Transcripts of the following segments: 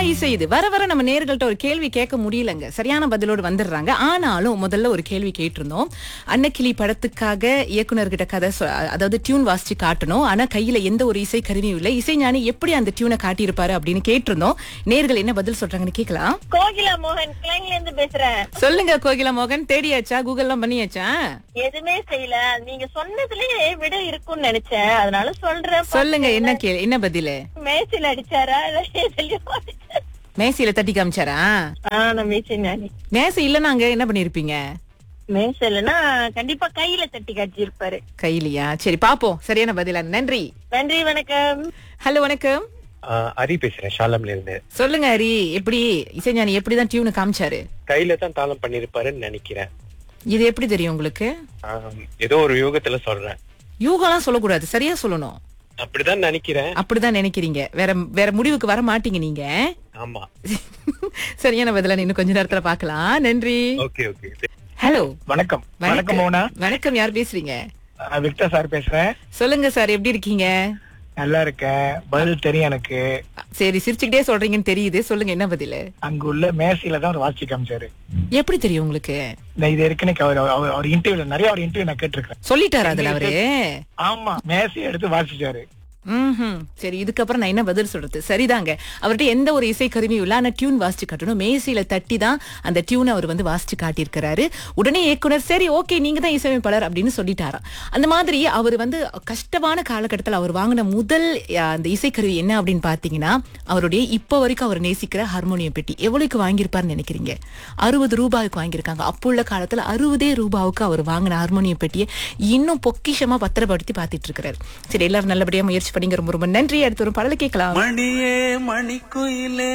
இசை இது வர வர நம்ம நேர்கள்ட்ட ஒரு கேள்வி கேட்க முடியலங்க சரியான பதிலோடு வந்துடுறாங்க ஆனாலும் முதல்ல ஒரு கேள்வி கேட்டிருந்தோம் அன்னக்கிளி படத்துக்காக இயக்குனர்கிட்ட கதை சொ- அதாவது டியூன் வாசிச்சு காட்டணும் ஆனா கையில எந்த ஒரு இசை கருவியும் இல்லை இசைஞானி எப்படி அந்த டியூனை காட்டியிருப்பாரு அப்படின்னு கேட்டிருந்தோம் நேர்கள் என்ன பதில் சொல்றாங்கன்னு கேட்கலாம் கோகிலா மோகன் கிளைங்ல இருந்து பேசுறேன் சொல்லுங்க கோகிலா மோகன் தேடியாச்சா கூகுள்லாம் பண்ணியாச்சா எதுவுமே செய்யல நீங்க சொன்னதுலயே விட இருக்கும்னு நினைச்சேன் அதனால சொல்றேன் சொல்லுங்க என்ன கே என்ன பதிலு மேய்ச்சல் அடிச்சாரா இல்ல எதுலயோ அடிச்சாரா? மேசையில தட்டி காமிச்சாரா ஆ, நான் மேய்ச்சல் நானி மேசை இல்லைன்னா அங்க என்ன பண்ணிருப்பீங்க மேய்ச்சல்னா கண்டிப்பா கையில தட்டி காட்டியிருப்பாரு கையிலையா சரி பாப்போம் சரியான பதிலா நன்றி நன்றி வணக்கம் ஹலோ வணக்கம் ஆஹ் ஹரி பேசுறேன் ஷாலம்ல இருந்து சொல்லுங்க ஹரி எப்படி இசைஞானி எப்படிதான் டியூனை காமிச்சாரு கையில தான் தாளம் பண்ணிருப்பாருன்னு நினைக்கிறேன் இது எப்படி தெரியும் உங்களுக்கு ஆஹ் ஏதோ ஒரு யோகத்துல சொல்றேன் யூகம்லாம் சொல்லக்கூடாது சரியா சொல்லணும் அப்படிதான் நினைக்கிறேன் அப்படிதான் நினைக்கிறீங்க வேற வேற முடிவுக்கு வர மாட்டீங்க நீங்க ஆமா சரியான பதிலா இன்னும் கொஞ்ச நேரத்துல பாக்கலாம் நன்றி ஓகே ஓகே ஹலோ வணக்கம் வணக்கம் மோனா வணக்கம் யார் பேசுறீங்க நான் விக்டர் சார் பேசுறேன் சொல்லுங்க சார் எப்படி இருக்கீங்க நல்லா இருக்கேன் பதில் தெரியும் எனக்கு சரி சிரிச்சுக்கிட்டே சொல்றீங்கன்னு தெரியுது சொல்லுங்க என்ன பதிலு அங்க உள்ள மேசையில தான் ஒரு வாட்சி காமிச்சாரு எப்படி தெரியும் உங்களுக்கு நான் இது ஏற்கனவே அவர் அவர்- அவர் இன்டர்வியூல நிறைய அவர் இன்டர்வியூ நான் கேட்டிருக்கேன் சொல்லிட்டாரா அதுல அவரு ஆமா மேசையை எடுத்து வாசிச்சாரு ம்ஹும். சரி இதுக்கப்புறம் நான் என்ன பதில் சொல்றது சரிதாங்க அவர்கிட்ட எந்த ஒரு இசை கருவியும் இல்ல ஆனா டியூன் வாசிச்சு காட்டணும் மேசையில தட்டி தான் அந்த டியூன் அவர் வந்து வாசிச்சு காட்டியிருக்கிறாரு உடனே இயக்குனர் சரி ஓகே நீங்க தான் இசையமைப்பாளர் அப்படின்னு சொல்லிட்டாராம் அந்த மாதிரி அவர் வந்து கஷ்டமான காலகட்டத்தில் அவர் வாங்கின முதல் அஹ், அந்த இசைக்கருவி என்ன அப்படின்னு பாத்தீங்கன்னா அவருடைய இப்போ வரைக்கும் அவர் நேசிக்கிற ஹார்மோனியம் பெட்டி எவ்வளவுக்கு வாங்கியிருப்பாருன்னு நினைக்கிறீங்க அறுபது ரூபாய்க்கு வாங்கியிருக்காங்க அப்போ உள்ள காலத்துல அறுபதே ரூபாவுக்கு அவர் வாங்கின ஹார்மோனியம் பெட்டியை இன்னும் பொக்கிஷமா பத்திரப்படுத்தி பார்த்துட்டு இருக்கிறாரு சரி எல்லாரும் நல்லபடியா முயற்சி பண்ணிங்க ரொம்ப ரொம்ப நன்றி அடுத்து ஒரு பாடல கேட்கலாம் மணியே மணிக்குயிலே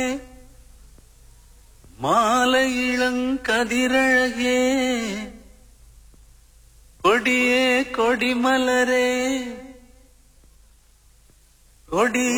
மாலை இளங்கதிரழகே கொடியே கொடிமலரே கொடி